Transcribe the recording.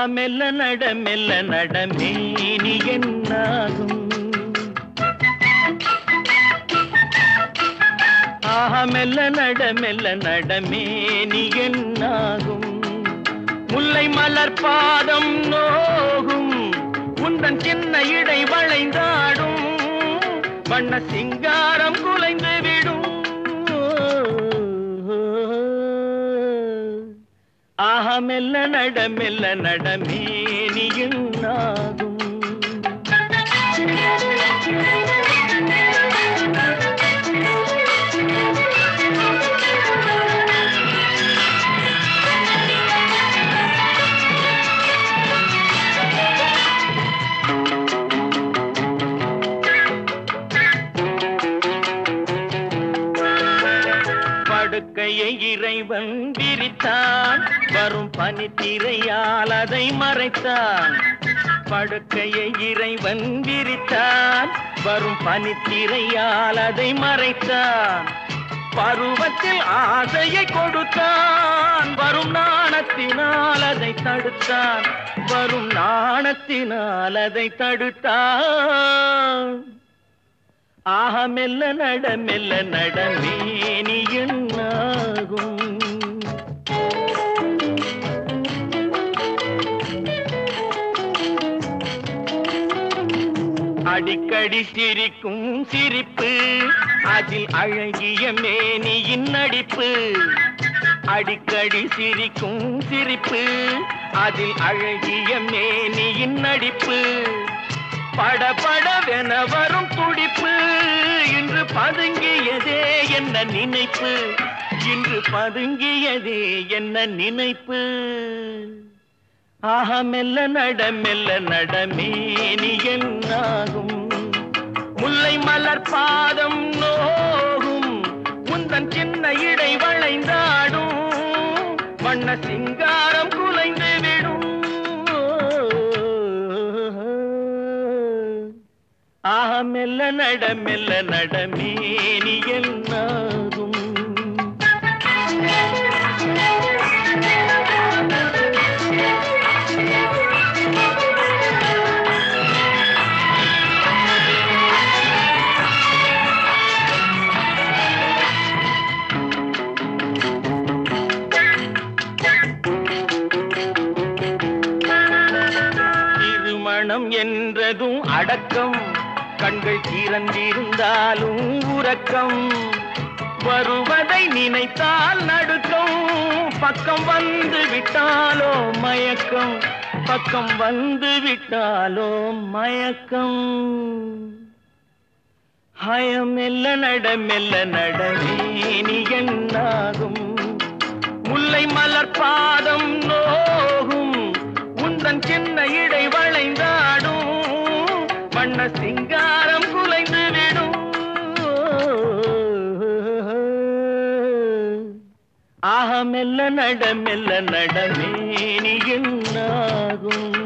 மெல்ல நட மெல்ல நட மேனி என்னாகும் ஆஹா மெல்ல நட மெல்ல நட மேனி என்னாகும் முல்லை மலர் பாதம் நோகும் உந்தன் சின்ன இடை வளைந்தாடும் வண்ண சிங்காரம் குலைந்து விடும் ஆஹா மெல்ல நட மெல்ல நட மேனி என்னாகும் படுக்கையை இறைவன் விரித்தான் வரும் பனித்திரையால் அதை மறைத்தான் படுக்கையை இறைவன் விரித்தான் வரும் பனித்திரையால் அதை மறைத்தான் பருவத்தில் ஆசையை கொடுத்தான் வரும் நாணத்தினால் அதை தடுத்தான் வரும் நாணத்தினால் அதை தடுத்தான் ஆஹ மெல்ல நட மெல்ல நட மேனி என்னாகும் அடிக்கடி சிரிக்கும் சிரிப்பு அதில் அழகிய மேனியின் நடிப்பு அடிக்கடி சிரிக்கும் சிரிப்பு அதில் அழகிய மேனியின் நடிப்பு படபடவென வரும் துடிப்பு இன்று பதுங்கியதே என்ன நினைப்பு இன்று பதுங்கியதே என்ன நினைப்பு ஆஹா மெல்ல நட மெல்ல நட மேனி என்னாகும் முல்லை மலர் பாதம் நோகும் முந்தன் சின்ன இடை வளைந்தாடும் வண்ண சிங்காரம் குலைந்து விடும் ஆஹா மெல்ல நட மெல்ல நட மேனி என்னாகும் திருமணம் என்றதும் அடக்கம் கண்கள் திறந்திருந்தாலும் உறக்கம் வருவதை நினைத்தால் நடுக்கம் பக்கம் வந்து விட்டாலோ மயக்கம் பக்கம் வந்து விட்டாலோ மயக்கம் ஹயம் மெல்ல நட மெல்ல நட நீ என்னாகும் முல்லை மலர் பாதம் நோகும் உந்தன் சின்ன இடை வளைந்தாடும் வண்ண சிங்காரம் குலைந்து விடும் ஆஹ மெல்ல நட மெல்ல நட மேனி என்னாகும்